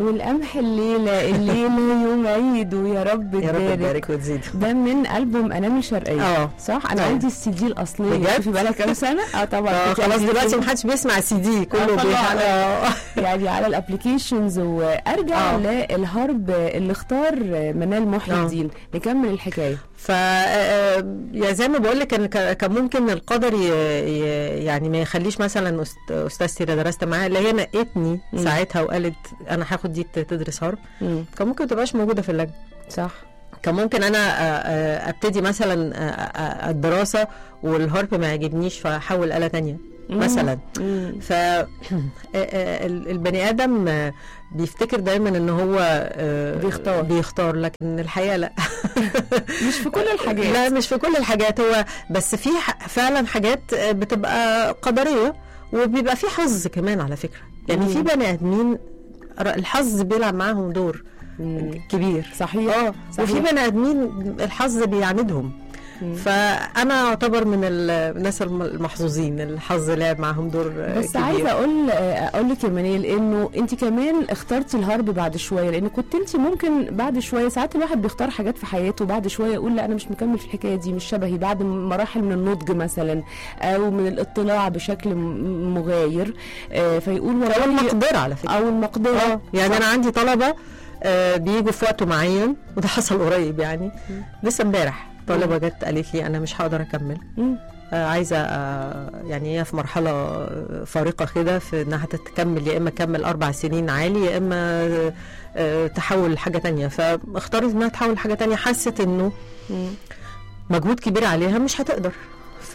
والقمح الليله الليله يوم عيد ويا رب يا رب تبارك تبارك وتزيد ده من البوم انامل شرقيه اه صح انا أيوة. عندي السي دي الاصليه بجد؟ شوفي بقالها كام سنه اه طبعا آه، كنت خلاص عندي دلوقتي السي دي. محدش بيسمع سي دي كله طبعاً. بيح- آه. يعني على الابلكيشنز وارجع آه. للهرب اللي اختار منال محي آه. الدين نكمل الحكايه ف آه، يا زي ما بقول لك ان ك- كان ممكن القدر ي... ي... يعني ما يخليش مثلا أست... استاذتي اللي درست معاها اللي هي نقتني مم. ساعتها وقالت انا هاخد دي تدرس هرب مم. كان ممكن ما تبقاش موجوده في اللجنه صح كان ممكن انا آه، آه، ابتدي مثلا آه، آه، الدراسه والهرب ما يعجبنيش فاحول آلة تانية مم. مثلا مم. ف آه، آه، ال- البني ادم آه، بيفتكر دايما ان هو آه، بيختار. بيختار لكن الحقيقه لا مش في كل الحاجات لا مش في كل الحاجات هو بس في ح- فعلا حاجات آه، بتبقى قدريه وبيبقى في حظ كمان على فكره يعني في مم. بني ادمين ر- الحظ بيلعب معاهم دور مم. كبير صحيح اه وفي صحيح. بني ادمين الحظ بيعاندهم مم. فانا اعتبر من ال- الناس الم- المحظوظين الحظ لعب معاهم دور آه، بس كبير عايزه اقول اقول لك يا منال انه انت كمان اخترتي الهرب بعد شويه لان كنت انت ممكن بعد شويه ساعات الواحد بيختار حاجات في حياته بعد شويه يقول لا انا مش مكمل في الحكايه دي مش شبهي بعد مراحل من النضج مثلا او من الاطلاع بشكل م- مغاير آه، فيقول او والله المقدره على فكره او المقدره اه يعني انا عندي طلبه آه، بيجوا في وقت معين وده حصل قريب يعني لسه امبارح طالبه جت قالت لي انا مش هقدر اكمل مم. آه، عايزه آه، يعني هي في مرحله آه، فارقه كده في انها تكمل يا اما تكمل اربع سنين عالي يا اما آه، آه، تحول لحاجه تانية فاختارت انها تحول لحاجه تانية حست انه مم. مجهود كبير عليها مش هتقدر ف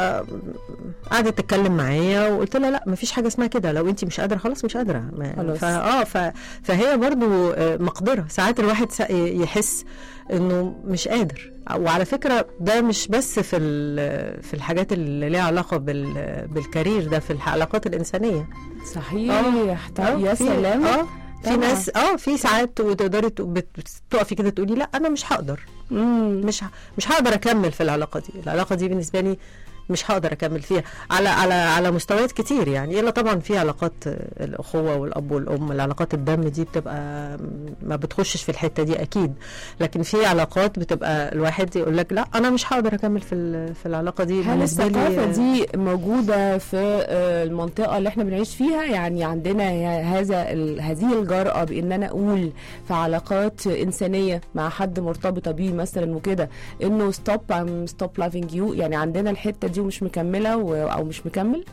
قعدت تتكلم معايا وقلت لها لا مفيش حاجه اسمها كده لو انت مش قادره خلاص مش قادره ما- خلاص. فا اه ف... فهي برضو آه، مقدره ساعات الواحد سا- يحس انه مش قادر وعلى فكره ده مش بس في ال- في الحاجات اللي ليها علاقه بال... بالكارير ده في العلاقات الانسانيه صحيح طيب آه، يا في- سلام اه في طبعاً. ناس اه في ساعات وتقدري ت- بت- بتقفي كده تقولي لا انا مش هقدر مم. مش ه- مش هقدر اكمل في العلاقه دي العلاقه دي بالنسبه لي مش هقدر اكمل فيها على على على مستويات كتير يعني الا طبعا في علاقات آه، الاخوه والاب والام العلاقات الدم دي بتبقى ما بتخشش في الحته دي اكيد لكن في علاقات بتبقى الواحد يقول لك لا انا مش هقدر اكمل في ال- في العلاقه دي هل بالنسبة لي، الثقافة آه، دي موجودة في آه، المنطقة اللي احنا بنعيش فيها يعني عندنا هذا ال- هذه الجرأة بإن أنا أقول في علاقات إنسانية مع حد مرتبطة بيه مثلا وكده إنه stop I'm stop loving you يعني عندنا الحتة دي ومش مكملة و- أو مش مكمل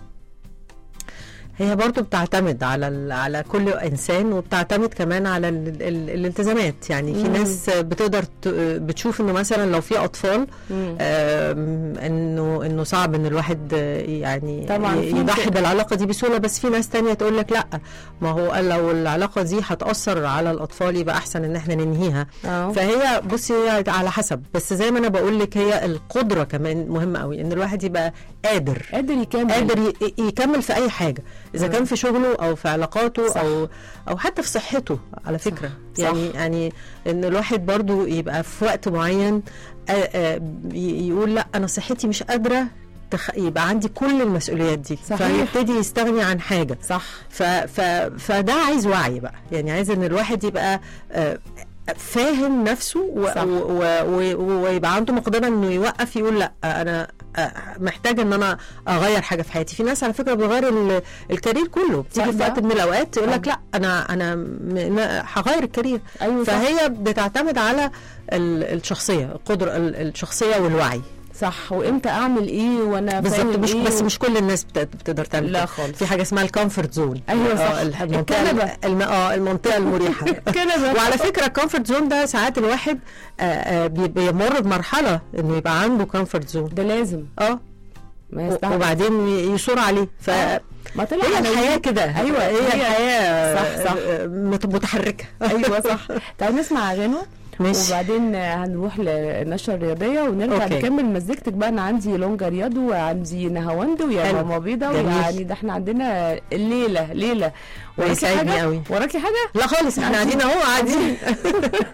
هي برضو بتعتمد على ال- على كل انسان وبتعتمد كمان على ال ال الالتزامات يعني في مم. ناس بتقدر ت- بتشوف انه مثلا لو في اطفال مم. آم، انه انه صعب ان الواحد آه، يعني طبعاً ي- في يضحي ك- بالعلاقه دي بسهوله بس في ناس تانية تقول لك لا ما هو لو العلاقه دي هتاثر على الاطفال يبقى احسن ان احنا ننهيها اه فهي بصي هي على حسب بس زي ما انا بقول لك هي القدره كمان مهمه قوي ان الواحد يبقى قادر قادر يكمل قادر ي- يكمل في اي حاجه اذا آه. كان في شغله او في علاقاته صح. او او حتى في صحته على فكره صح. يعني يعني ان الواحد برضو يبقى في وقت معين آه، آه، ي- يقول لا انا صحتي مش قادره تخ... يبقى عندي كل المسؤوليات دي صحيح. فيبتدي يستغني عن حاجه صح ف... ف... فده عايز وعي بقى يعني عايز ان الواحد يبقى آه، فاهم نفسه و... صح. و... و... ويبقى عنده مقدره انه يوقف يقول لا انا آه، محتاج ان انا اغير حاجه في حياتي في ناس على فكره بتغير ال... الكارير كله بتيجي في صح. وقت من الاوقات تقول لك آه. لا انا انا م... م- هغير الكارير أيوة صح. فهي بتعتمد على ال- الشخصيه القدره ال- الشخصيه والوعي صح وامتى اعمل ايه وانا بالظبط فاهم مش إيه بس و- مش كل الناس بت- بتقدر تعمل لا كده. خالص. في حاجه اسمها الكومفورت زون أيوة صح. المنطقه الكنبة. الم... اه المنطقه المريحه كنبة. وعلى فكره الكومفورت زون ده ساعات الواحد آه، آه، بي- بيمر بمرحله انه يبقى عنده كومفورت زون ده لازم اه ما و- يستحق وبعدين ي- يصور عليه ف آه. ما طلع هي أنا الحياه ودي- كده أيوة، هي هي- الحياه صح، صح. آه، مت- متحركه ايوه صح تعالوا نسمع غنوه ماشي. وبعدين هنروح للنشره الرياضيه ونرجع أوكي. نكمل مزيكتك بقى انا عندي لونجا رياض وعندي نهاوند ويا حلو. ماما بيضه جميل. يعني ده احنا عندنا الليله ليله وراكي ويسعدني حاجه قوي. وراكي حاجه لا خالص احنا قاعدين اهو قاعدين